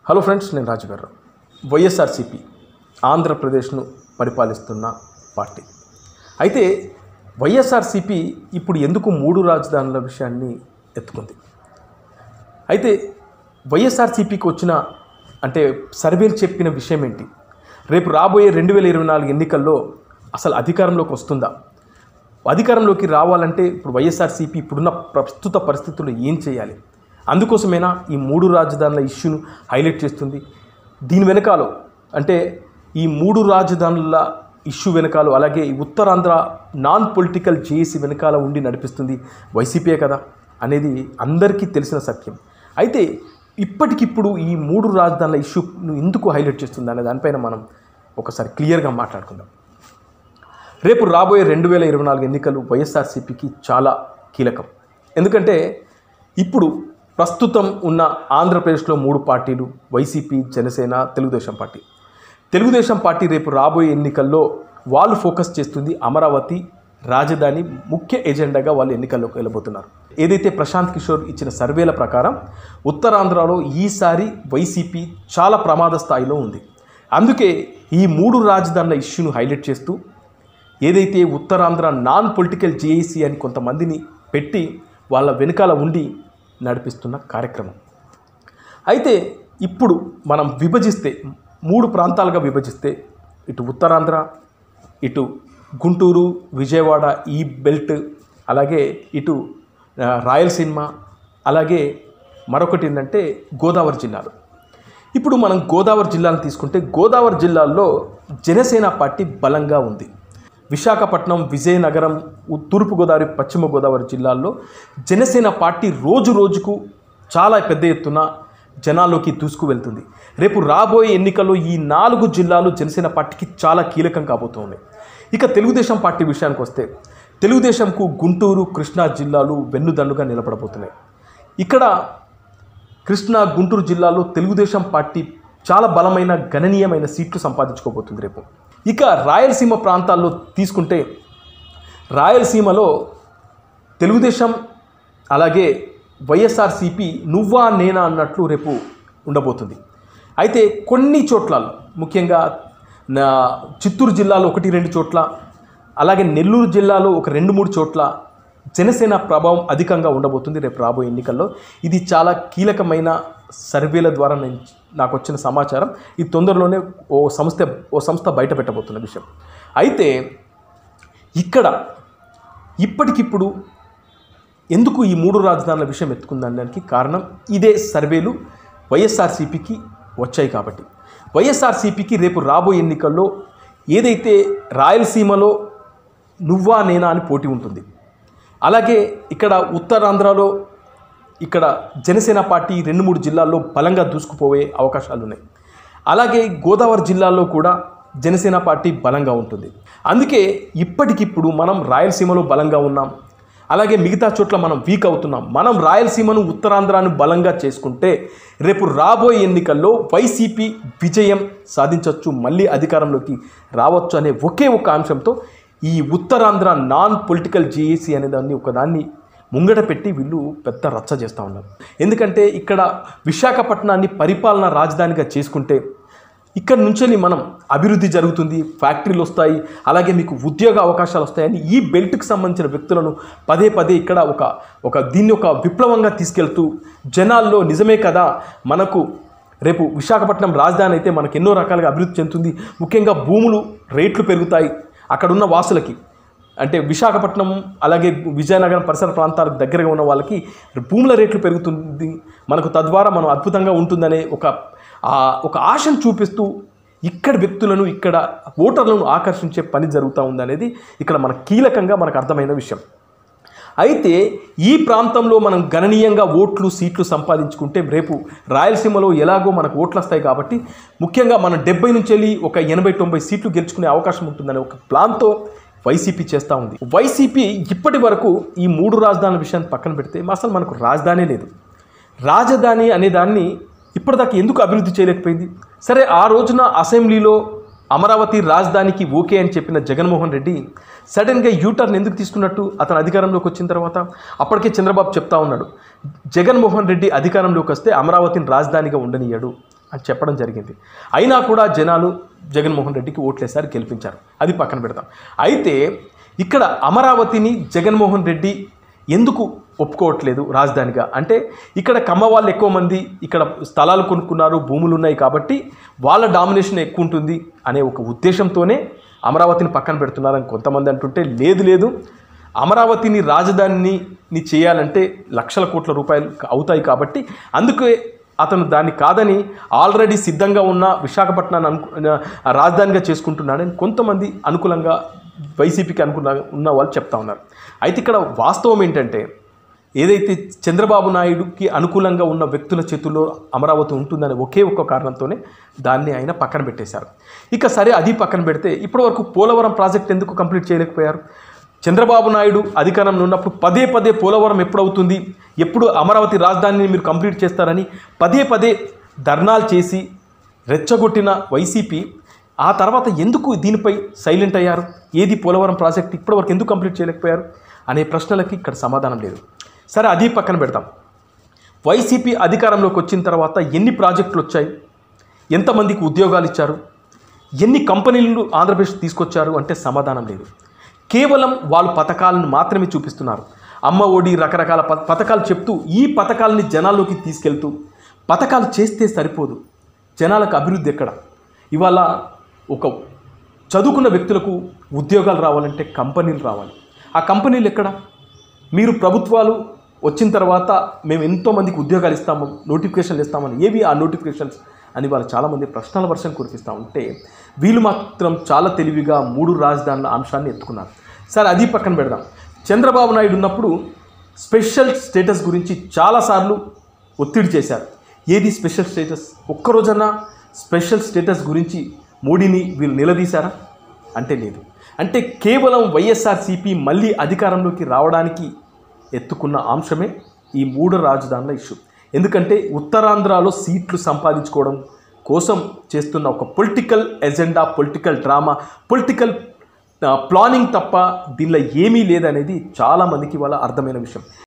hello friends నేను రాజు గారు వైఎస్ఆర్సిపి ఆంధ్రప్రదేశ్ను పరిపాలిస్తున్న పార్టీ అయితే వైఎస్ఆర్సిపి ఇప్పుడు ఎందుకు మూడు రాజధానుల విషయాన్ని ఎత్తుకుంది అయితే వైఎస్ఆర్సీపీకి వచ్చిన అంటే సర్వేలు చెప్పిన విషయం ఏంటి రేపు రాబోయే రెండు వేల ఇరవై నాలుగు ఎన్నికల్లో అసలు అధికారంలోకి వస్తుందా అధికారంలోకి రావాలంటే ఇప్పుడు వైఎస్ఆర్సీపీ ఇప్పుడున్న ప్రస్తుత పరిస్థితుల్లో ఏం చేయాలి అందుకోసమేనా ఈ మూడు రాజధానుల ఇష్యూను హైలైట్ చేస్తుంది దీని వెనకాల అంటే ఈ మూడు రాజధానుల ఇష్యూ వెనకాల అలాగే ఈ ఉత్తరాంధ్ర నాన్ పొలిటికల్ జేఏసీ వెనకాల ఉండి నడిపిస్తుంది వైసీపీయే కదా అనేది అందరికీ తెలిసిన సత్యం అయితే ఇప్పటికిప్పుడు ఈ మూడు రాజధానుల ఇష్యూను ఎందుకు హైలైట్ చేస్తుంది అనే దానిపైన మనం ఒకసారి క్లియర్గా మాట్లాడుకుందాం రేపు రాబోయే రెండు వేల ఇరవై నాలుగు ఎన్నికలు వైఎస్ఆర్సీపీకి చాలా కీలకం ఎందుకంటే ఇప్పుడు ప్రస్తుతం ఉన్న ఆంధ్రప్రదేశ్లో మూడు పార్టీలు YCP Janasena Telugu Desam party Telugu Desam party రేపు రాబోయే ఎన్నికల్లో వాళ్ళు ఫోకస్ చేస్తుంది అమరావతి రాజధాని ముఖ్య ఎజెండాగా వాళ్ళు ఎన్నికల్లోకి వెళ్ళబోతున్నారు ఏదైతే ప్రశాంత్ కిషోర్ ఇచ్చిన సర్వేల ప్రకారం ఉత్తరాంధ్రలో ఈసారి వైసీపీ చాలా ప్రమాద స్థాయిలో ఉంది అందుకే ఈ మూడు రాజధానుల ఇష్యూను హైలైట్ చేస్తూ ఏదైతే ఉత్తరాంధ్ర నాన్ పొలిటికల్ జేఏసీ అని కొంతమందిని పెట్టి వాళ్ళ వెనకాల ఉండి నడిపిస్తున్న కార్యక్రమం అయితే ఇప్పుడు మనం విభజిస్తే మూడు ప్రాంతాలుగా విభజిస్తే ఇటు ఉత్తరాంధ్ర ఇటు గుంటూరు విజయవాడ ఈ బెల్ట్ అలాగే ఇటు ఆ, రాయలసీమ అలాగే మరొకటి ఏంటంటే గోదావరి జిల్లాలు ఇప్పుడు మనం గోదావరి జిల్లాను తీసుకుంటే గోదావరి జిల్లాల్లో జనసేన పార్టీ బలంగా ఉంది విశాఖపట్నం విజయనగరం ఉ- తూర్పుగోదావరి పశ్చిమ గోదావరి జిల్లాల్లో జనసేన పార్టీ రోజు రోజుకు చాలా పెద్ద ఎత్తున జనాల్లోకి దూసుకు వెళ్తుంది రేపు రాబోయే ఎన్నికల్లో ఈ నాలుగు జిల్లాలు జనసేన పార్టీకి చాలా కీలకం కాబోతున్నాయి ఇక తెలుగుదేశం పార్టీ విషయానికి వస్తే తెలుగుదేశంకు గుంటూరు కృష్ణా జిల్లాలు వెన్నుదన్నుగా నిలబడబోతున్నాయి ఇక్కడ కృష్ణా గుంటూరు జిల్లాలో తెలుగుదేశం పార్టీ చాలా బలమైన గణనీయమైన సీట్లు సంపాదించుకోబోతుంది రేపు ఇక రాయలసీమ ప్రాంతాల్లో తీసుకుంటే రాయలసీమలో తెలుగుదేశం అలాగే వైఎస్ఆర్సీపీ నువ్వా నేనా అన్నట్లు రేపు ఉండబోతుంది అయితే కొన్ని చోట్ల ముఖ్యంగా నా చిత్తూరు జిల్లాలో ఒకటి రెండు చోట్ల అలాగే నెల్లూరు జిల్లాలో ఒక రెండు మూడు చోట్ల జనసేన ప్రభావం అధికంగా ఉండబోతుంది రేపు రాబోయే ఎన్నికల్లో ఇది చాలా కీలకమైన సర్వేల ద్వారా నేను నాకు వచ్చిన సమాచారం ఈ తొందరలోనే ఓ సంస్థ ఓ సంస్థ బయట పెట్టబోతున్న విషయం అయితే ఇక్కడ ఇప్పటికిప్పుడు ఎందుకు ఈ మూడు రాజధానుల విషయం ఎత్తుకుందనడానికి కారణం ఇదే సర్వేలు వైఎస్ఆర్సీపీకి వచ్చాయి కాబట్టి వైఎస్ఆర్సీపీకి రేపు రాబోయే ఎన్నికల్లో ఏదైతే రాయలసీమలో నువ్వా నేనా అని పోటీ ఉంటుంది అలాగే ఇక్కడ ఉత్తరాంధ్రలో ఇక్కడ జనసేన పార్టీ రెండు మూడు జిల్లాల్లో బలంగా దూసుకుపోయే అవకాశాలు ఉన్నాయి అలాగే గోదావరి జిల్లాలో కూడా జనసేన పార్టీ బలంగా ఉంటుంది అందుకే ఇప్పటికిప్పుడు మనం రాయలసీమలో బలంగా ఉన్నాం అలాగే మిగతా చోట్ల మనం వీక్ అవుతున్నాం మనం రాయలసీమను ఉత్తరాంధ్రాను బలంగా చేసుకుంటే రేపు రాబోయే ఎన్నికల్లో వైసీపీ విజయం సాధించవచ్చు మళ్ళీ అధికారంలోకి రావచ్చు అనే ఒకే ఒక అంశంతో ఈ ఉత్తరాంధ్ర నాన్ పొలిటికల్ జేఏసీ అనే దాన్ని ఒకదాన్ని ముంగట పెట్టి వీళ్ళు పెద్ద రచ్చ చేస్తూ ఉన్నారు ఎందుకంటే ఇక్కడ విశాఖపట్నాన్ని పరిపాలన రాజధానిగా చేసుకుంటే ఇక్కడ నుంచి మనం అభివృద్ధి జరుగుతుంది ఫ్యాక్టరీలు వస్తాయి అలాగే మీకు ఉద్యోగ అవకాశాలు వస్తాయని ఈ బెల్ట్కి సంబంధించిన వ్యక్తులను పదే పదే ఇక్కడ ఒక ఒక దీన్ని ఒక విప్లవంగా తీసుకెళ్తూ జనాల్లో నిజమే కదా మనకు రేపు విశాఖపట్నం రాజధాని అయితే మనకు ఎన్నో రకాలుగా అభివృద్ధి చెందుతుంది ముఖ్యంగా భూములు రేట్లు పెరుగుతాయి అక్కడున్న వాసులకి అంటే విశాఖపట్నం అలాగే విజయనగరం పరిసర ప్రాంతాలకు దగ్గరగా ఉన్న వాళ్ళకి భూముల రేట్లు పెరుగుతుంది మనకు తద్వారా మనం అద్భుతంగా ఉంటుందనే ఒక ఆ, ఒక ఆశను చూపిస్తూ ఇక్కడ వ్యక్తులను ఇక్కడ ఓటర్లను ఆకర్షించే పని జరుగుతూ ఉందనేది ఇక్కడ మన కీలకంగా మనకు అర్థమైన విషయం అయితే ఈ ప్రాంతంలో మనం గణనీయంగా ఓట్లు సీట్లు సంపాదించుకుంటే రేపు రాయలసీమలో ఎలాగో మనకు ఓట్లు వస్తాయి కాబట్టి ముఖ్యంగా మనం డెబ్బై నుంచి వెళ్ళి ఒక ఎనభై తొంభై సీట్లు గెలుచుకునే అవకాశం ఉంటుందనే ఒక ప్లాన్తో వైసీపీ చేస్తూ ఉంది వైసీపీ ఇప్పటి వరకు ఈ మూడు రాజధానుల విషయాన్ని పక్కన పెడితే అసలు మనకు రాజధానే లేదు రాజధాని అనే దాన్ని ఇప్పటిదాకా ఎందుకు అభివృద్ధి చేయలేకపోయింది సరే ఆ రోజున అసెంబ్లీలో అమరావతి రాజధానికి ఓకే అని చెప్పిన జగన్మోహన్ రెడ్డి సడన్గా యూటర్న్ ఎందుకు తీసుకున్నట్టు అతను అధికారంలోకి వచ్చిన తర్వాత అప్పటికే చంద్రబాబు చెప్తా ఉన్నాడు జగన్మోహన్ రెడ్డి అధికారంలోకి వస్తే అమరావతిని రాజధానిగా ఉండనియ్యాడు అని చెప్పడం జరిగింది అయినా కూడా జనాలు జగన్మోహన్ రెడ్డికి ఓట్లేసారి గెలిపించారు అది పక్కన పెడతాం అయితే ఇక్కడ అమరావతిని జగన్మోహన్ రెడ్డి ఎందుకు ఒప్పుకోవట్లేదు రాజధానిగా అంటే ఇక్కడ కమ్మ వాళ్ళు ఎక్కువ మంది ఇక్కడ స్థలాలు కొనుక్కున్నారు భూములు ఉన్నాయి కాబట్టి వాళ్ళ డామినేషన్ ఎక్కువ ఉంటుంది అనే ఒక ఉద్దేశంతోనే అమరావతిని పక్కన పెడుతున్నారని కొంతమంది అంటుంటే లేదు లేదు అమరావతిని రాజధానిని ని చేయాలంటే లక్షల కోట్ల రూపాయలు అవుతాయి కాబట్టి అందుకే అతను దాన్ని కాదని ఆల్రెడీ సిద్ధంగా ఉన్న విశాఖపట్నాన్ని అనుకు రాజధానిగా చేసుకుంటున్నాడని కొంతమంది అనుకూలంగా వైసీపీకి అనుకూలంగా ఉన్న వాళ్ళు చెప్తా ఉన్నారు అయితే ఇక్కడ వాస్తవం ఏంటంటే ఏదైతే చంద్రబాబు నాయుడుకి అనుకూలంగా ఉన్న వ్యక్తుల చేతుల్లో అమరావతి ఉంటుందనే ఒకే ఒక్క కారణంతోనే దాన్ని ఆయన పక్కన పెట్టేశారు ఇక సరే అది పక్కన పెడితే ఇప్పటివరకు పోలవరం ప్రాజెక్ట్ ఎందుకు కంప్లీట్ చేయలేకపోయారు చంద్రబాబు నాయుడు అధికారంలో ఉన్నప్పుడు పదే పదే పోలవరం ఎప్పుడవుతుంది ఎప్పుడు అమరావతి రాజధానిని మీరు కంప్లీట్ చేస్తారని పదే పదే ధర్నాలు చేసి రెచ్చగొట్టిన వైసీపీ ఆ తర్వాత ఎందుకు దీనిపై సైలెంట్ అయ్యారు ఏది పోలవరం ప్రాజెక్ట్ ఇప్పటివరకు ఎందుకు కంప్లీట్ చేయలేకపోయారు అనే ప్రశ్నలకి ఇక్కడ సమాధానం లేదు సరే అది పక్కన పెడతాం వైసీపీ అధికారంలోకి వచ్చిన తర్వాత ఎన్ని ప్రాజెక్టులు వచ్చాయి ఎంతమందికి ఉద్యోగాలు ఇచ్చారు ఎన్ని కంపెనీలు ఆంధ్రప్రదేశ్ తీసుకొచ్చారు అంటే సమాధానం లేదు కేవలం వాళ్ళు పథకాలను మాత్రమే చూపిస్తున్నారు అమ్మ ఒడి రకరకాల ప పథకాలు చెప్తూ ఈ పథకాలని జనాల్లోకి తీసుకెళ్తూ పథకాలు చేస్తే సరిపోదు జనాలకు అభివృద్ధి ఎక్కడ ఇవాళ ఒక చదువుకున్న వ్యక్తులకు ఉద్యోగాలు రావాలంటే కంపెనీలు రావాలి ఆ కంపెనీలు ఎక్కడ మీరు ప్రభుత్వాలు వచ్చిన తర్వాత మేము ఎంతోమందికి ఉద్యోగాలు ఇస్తాము నోటిఫికేషన్లు ఇస్తామని ఏవి ఆ నోటిఫికేషన్స్ అని వాళ్ళు చాలామంది ప్రశ్నల వర్షం కురిపిస్తూ ఉంటే వీళ్ళు మాత్రం చాలా తెలివిగా మూడు రాజధానుల అంశాన్ని ఎత్తుకున్నారు సరే అది పక్కన పెడదాం చంద్రబాబు నాయుడు ఉన్నప్పుడు స్పెషల్ స్టేటస్ గురించి చాలాసార్లు ఒత్తిడి చేశారు ఏది స్పెషల్ స్టేటస్ ఒక్కరోజన్నా స్పెషల్ స్టేటస్ గురించి మోడీని వీళ్ళు నిలదీశారా అంటే లేదు అంటే కేవలం వైఎస్ఆర్సీపీ మళ్ళీ అధికారంలోకి రావడానికి ఎత్తుకున్న అంశమే ఈ మూడు రాజధానుల ఇష్యూ ఎందుకంటే ఉత్తరాంధ్రలో సీట్లు సంపాదించుకోవడం కోసం చేస్తున్న ఒక political agenda political drama political planning తప్ప దీనిలో ఏమీ లేదనేది చాలామందికి వాళ్ళ అర్థమైన విషయం